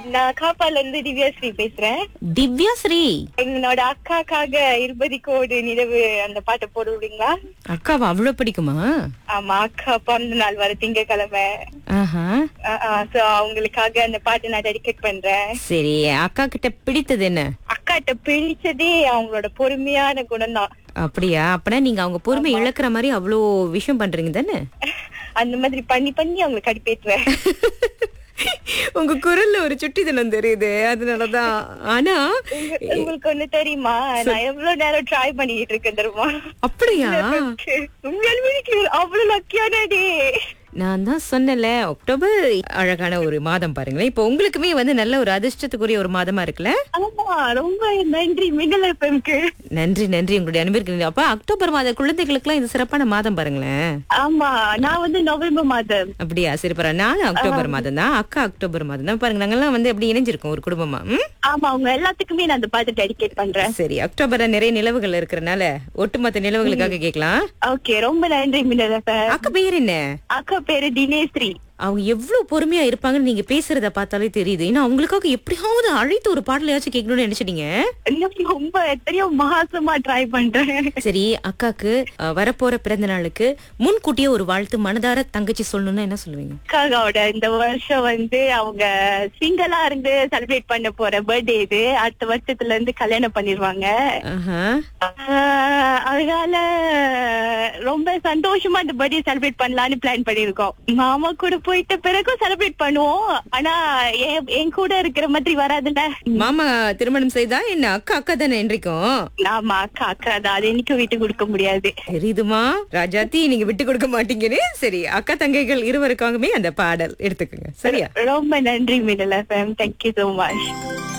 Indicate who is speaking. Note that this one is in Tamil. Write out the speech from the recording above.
Speaker 1: நான் காப்பால இருந்து திவ்யாஸ்ரீ பேசுறேன்
Speaker 2: திவ்யா ஸ்ரீ
Speaker 1: என்னோட அக்காக்காக இருபது கோடி நிலவு அந்த பாட்டை போடுவீங்களா
Speaker 2: அக்காவா அவ்வளவு பிடிக்குமா
Speaker 1: ஆமா அக்கா பிறந்த நாள் வர திங்கக்கிழமை
Speaker 2: ஆஹா
Speaker 1: சோ அவங்களுக்காக அந்த பாட்டை நான் டெடிகேட் பண்றேன்
Speaker 2: சரி அக்கா கிட்ட பிடித்தது என்ன
Speaker 1: அக்காட்ட பிடிச்சதே அவங்களோட பொறுமையான குணம் தான்
Speaker 2: அப்படியா அப்பனா நீங்க அவங்க பொறுமை இழக்கிற மாதிரி அவ்வளோ விஷயம் பண்றீங்க தானே
Speaker 1: அந்த மாதிரி பண்ணி பண்ணி அவங்களை கடுப்பேற்றுவேன்
Speaker 2: உங்க குரல்ல ஒரு சுட்டித்தனம் தெரியுது அதனாலதான் ஆனா
Speaker 1: உங்க- உங்களுக்கு ஒண்ணு தெரியுமா நான் எவ்வளவு நேரம் ட்ரை பண்ணிட்டு இருக்கேன் தெரியுமா
Speaker 2: அப்படியா
Speaker 1: உண்மையாலுமே எனக்கு அவ்வளவு லக்கியான டே
Speaker 2: நான் தான் சொன்னல அக்டோபர் அழகான ஒரு மாதம் பாருங்களேன் இப்போ உங்களுக்குமே வந்து நல்ல ஒரு அதிர்ஷ்டத்துக்குரிய ஒரு மாதமா இருக்குல்ல
Speaker 1: ஆமா ரொம்ப நன்றி மின்னல் எஃப்எம்க்கு
Speaker 2: நன்றி நன்றி உங்களுடைய அனுப்பியிருக்கீங்க அப்ப அக்டோபர் மாத குழந்தைகளுக்குலாம் இது சிறப்பான மாதம் பாருங்களேன்
Speaker 1: ஆமா நான் வந்து நவம்பர் மாதம்
Speaker 2: அப்படியா சரி பரவாயில்ல நானும் அக்டோபர் மாதம் தான் அக்கா அக்டோபர் மாதம் தான் பாருங்க நாங்கெல்லாம் வந்து எப்படி இணைஞ்சிருக்கோம் ஒரு குடும்பமா ம்?
Speaker 1: ஆமா அவங்க எல்லாத்துக்குமே நான் அந்த பாட்டு டெடிகேட் பண்றேன்
Speaker 2: சரி அக்டோபர்ல நிறைய நிலவுகள் இருக்கறனால ஒட்டுமொத்த நிலவுகளுக்காக கேட்கலாம்
Speaker 1: ஓகே ரொம்ப நன்றி மின்னல் எஃப்எம்
Speaker 2: அக்கா பேர் என்ன
Speaker 1: அக்கா பேரு தினேஸ்ரீ
Speaker 2: அவங்க எவ்வளவு பொறுமையா இருப்பாங்கன்னு நீங்க பேசுறத பார்த்தாலே தெரியுது ஏன்னா அவங்களுக்காக எப்படியாவது அழைத்து ஒரு பாடலையாச்சும் கேட்கணும்னு நினைச்சிட்டீங்க
Speaker 1: இன்னும் ரொம்ப எத்தனையோ மாசமா ட்ரை பண்றேன்
Speaker 2: சரி அக்காக்கு அஹ், வரப்போற பிறந்த நாளுக்கு முன்கூட்டியே ஒரு வாழ்த்து மனதார தங்கச்சி சொல்லணும்னா என்ன சொல்லுவீங்க
Speaker 1: அக்காவோட இந்த வருஷம் வந்து அவங்க சிங்கிளா இருந்து செலிப்ரேட் பண்ண போற பர்த்டே இது அடுத்த வருஷத்துல இருந்து கல்யாணம் பண்ணிருவாங்க
Speaker 2: ஆஹா.
Speaker 1: ஆஹ் அதனால ரொம்ப சந்தோஷமா இந்த பர்த்டே செலிப்ரேட் பண்ணலாம்னு பிளான் பண்ணிருக்கோம் மாமா கூட போயிட்ட பிறகும் செலிப்ரேட் பண்ணுவோம் ஆனா என் என் கூட இருக்கிற மாதிரி வராதுல்ல
Speaker 2: மாமா திருமணம் செய்தா என்ன அக்கா அக்கா தானே என்றைக்கும்
Speaker 1: ஆமா அக்கா அக்கா தான் அது என்னைக்கும் விட்டு கொடுக்க முடியாது
Speaker 2: தெரியுதுமா ராஜாத்தி நீங்க விட்டு கொடுக்க மாட்டீங்கன்னு சரி அக்கா தங்கைகள் இருவருக்காகவே அந்த பாடல் எடுத்துக்கோங்க சரியா
Speaker 1: ரொம்ப நன்றி மிடல் எஃப்எம் தேங்க்யூ சோ மச்